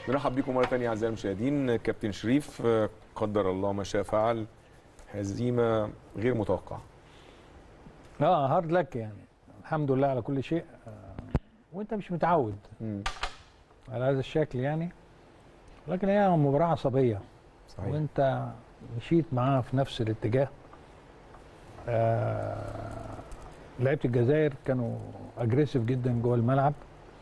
نرحب بكم مره ثانيه اعزائي المشاهدين كابتن شريف آه، قدر الله ما شاء فعل هزيمه غير متوقعه اه هارد لك يعني الحمد لله على كل شيء آه وانت مش متعود مم. على هذا الشكل يعني لكن هي مباراه عصبيه صحيح وانت مشيت معاها في نفس الاتجاه آه لعيبه الجزائر كانوا اجريسيف جدا جوه الملعب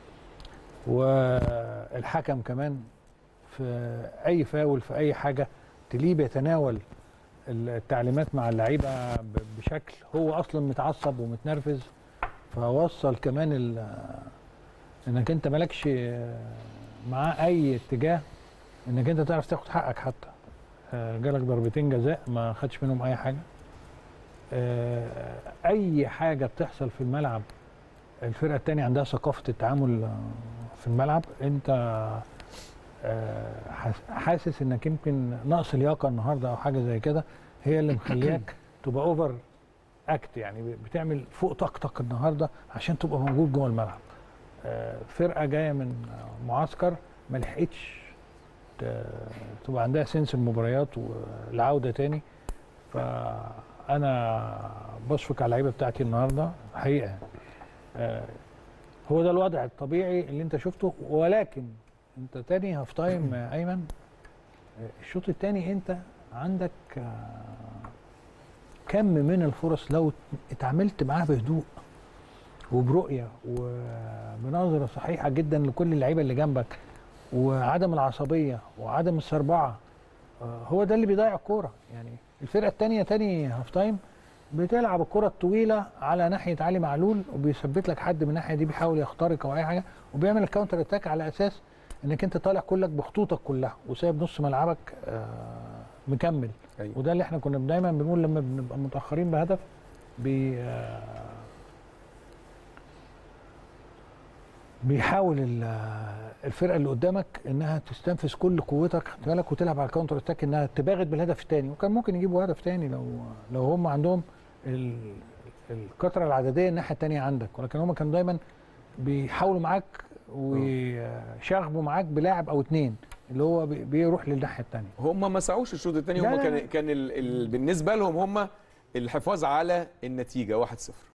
والحكم كمان في اي فاول في اي حاجه تليه بيتناول التعليمات مع اللعيبه ب- بشكل هو اصلا متعصب ومتنرفز فوصل كمان ال- انك انت مالكش معاه اي اتجاه انك انت تعرف تاخد حقك حتى آه، جالك ضربتين جزاء ما خدش منهم اي حاجه آه، اي حاجه بتحصل في الملعب الفرقه الثانيه عندها ثقافه التعامل آه، في الملعب انت آه، حاس- حاسس انك يمكن نقص لياقه النهارده او حاجه زي كده هي اللي مخلياك تبقى اوفر اكت يعني بتعمل فوق طاقتك النهارده عشان تبقى موجود جوه الملعب آه، فرقه جايه من آه، معسكر ما لحقتش ت- تبقى عندها سنس المباريات والعوده تاني فانا بشفق على اللعيبه بتاعتي النهارده حقيقه آه، هو ده الوضع الطبيعي اللي انت شفته ولكن انت تاني هاف تايم يا ايمن آه، الشوط التاني انت عندك آه، كم من الفرص لو اتعاملت معاها بهدوء وبرؤيه وبنظره صحيحه جدا لكل اللعيبه اللي جنبك وعدم العصبيه وعدم السربعه آه، هو ده اللي بيضيع الكوره يعني الفرقه الثانيه تاني هاف تايم بتلعب الكره الطويله على ناحيه علي معلول وبيثبت لك حد من الناحيه دي بيحاول يخترق او اي حاجه وبيعمل الكاونتر اتاك على اساس انك انت طالع كلك بخطوطك كلها وسايب نص ملعبك آه، مكمل أيوة. وده اللي احنا كنا دايما بنقول لما بنبقى متاخرين بهدف بي آه، بيحاول ال- الفرقه اللي قدامك انها تستنفذ كل قوتك خد بالك وتلعب على الكاونتر اتاك انها تباغت بالهدف الثاني وكان ممكن يجيبوا هدف ثاني لو لو هم عندهم ال- الكثره العدديه الناحيه الثانيه عندك ولكن هم كانوا دايما بيحاولوا معاك ويشاغبوا معاك بلاعب او اثنين اللي هو بي- بيروح للناحيه الثانيه هم ما سعوش الشوط الثاني لا، هم لا، كان لا. كان ال... ال... بالنسبه لهم هم الحفاظ على النتيجه 1-0